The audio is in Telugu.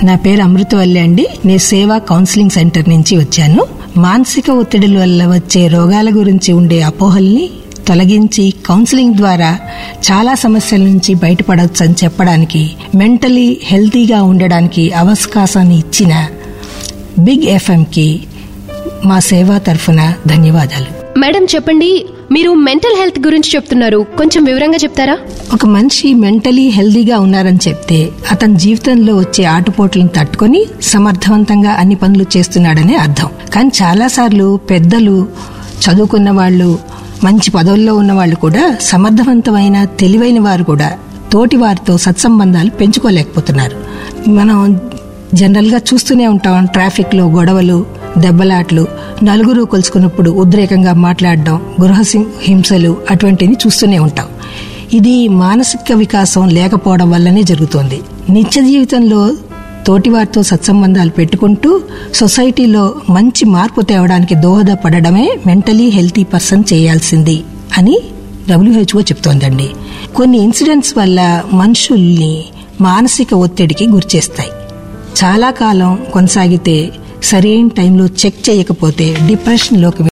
నా పేరు అమృతవల్లి అండి నేను సేవా కౌన్సిలింగ్ సెంటర్ నుంచి వచ్చాను మానసిక ఒత్తిడిల వల్ల వచ్చే రోగాల గురించి ఉండే అపోహల్ని తొలగించి కౌన్సిలింగ్ ద్వారా చాలా సమస్యల నుంచి బయటపడవచ్చు అని చెప్పడానికి మెంటలీ హెల్తీగా ఉండడానికి అవకాశాన్ని ఇచ్చిన బిగ్ ఎఫ్ఎంకి మా సేవా తరఫున ధన్యవాదాలు మేడం చెప్పండి మీరు మెంటల్ హెల్త్ గురించి చెప్తున్నారు కొంచెం వివరంగా చెప్తారా ఒక మనిషి మెంటలీ హెల్దీగా ఉన్నారని చెప్తే అతని జీవితంలో వచ్చే ఆటుపోట్లను తట్టుకొని సమర్థవంతంగా అన్ని పనులు చేస్తున్నాడనే అర్థం కానీ చాలాసార్లు పెద్దలు చదువుకున్న వాళ్ళు మంచి పదవుల్లో ఉన్న వాళ్ళు కూడా సమర్థవంతమైన తెలివైన వారు కూడా తోటి వారితో సత్సంబంధాలు పెంచుకోలేకపోతున్నారు మనం జనరల్గా చూస్తూనే ఉంటాం ట్రాఫిక్లో గొడవలు దెబ్బలాట్లు నలుగురు కొలుసుకున్నప్పుడు ఉద్రేకంగా మాట్లాడడం గృహ సి- హింసలు అటువంటివి చూస్తూనే ఉంటాం ఇది మానసిక వికాసం లేకపోవడం వల్లనే జరుగుతోంది నిత్య జీవితంలో తోటివారితో సత్సంబంధాలు పెట్టుకుంటూ సొసైటీలో మంచి మార్పు తేవడానికి దోహదపడడమే మెంటలీ హెల్తీ పర్సన్ చేయాల్సింది అని డబ్ల్యూహెచ్ఓ చెప్తోందండి కొన్ని ఇన్సిడెంట్స్ వల్ల మనుషుల్ని మానసిక ఒత్తిడికి గురిచేస్తాయి చాలా కాలం కొనసాగితే సరైన టైంలో చెక్ చేయకపోతే డిప్రెషన్లోకి